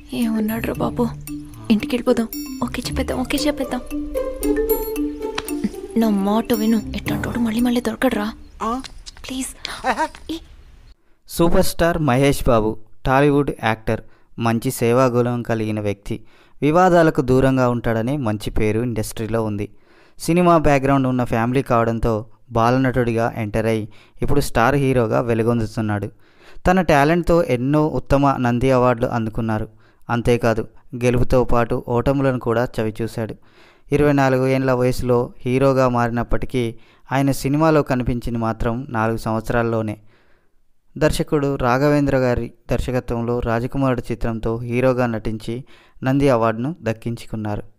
ఏమన్నాడు రా బాబు ఇంటికి వెళ్ళిపోదాం ఓకే చెప్పేద్దాం ఓకే చెప్పేద్దాం నా మాట విను ఎట్లాంటోడు మళ్ళీ మళ్ళీ దొరకడరా ప్లీజ్ ఈ- super star Mahesh Babu Tollywood actor మంచి సేవాగుణం కలిగిన వ్యక్తి వివాదాలకు దూరంగా ఉంటాడని మంచి పేరు ఇండస్ట్రీలో ఉంది సినిమా బ్యాక్గ్రౌండ్ ఉన్న ఫ్యామిలీ కావడంతో బాలనటుడిగా ఎంటర్ అయి ఇప్పుడు స్టార్ హీరోగా వెలుగొందుతున్నాడు తన టాలెంట్తో ఎన్నో ఉత్తమ నంది అవార్డులు అందుకున్నారు అంతేకాదు గెలుపుతో పాటు ఓటములను కూడా చవిచూశాడు ఇరవై నాలుగు ఏళ్ల వయసులో హీరోగా మారినప్పటికీ ఆయన సినిమాలో కనిపించింది మాత్రం నాలుగు సంవత్సరాల్లోనే దర్శకుడు రాఘవేంద్ర గారి దర్శకత్వంలో రాజకుమారుడు చిత్రంతో హీరోగా నటించి నంది అవార్డును దక్కించుకున్నారు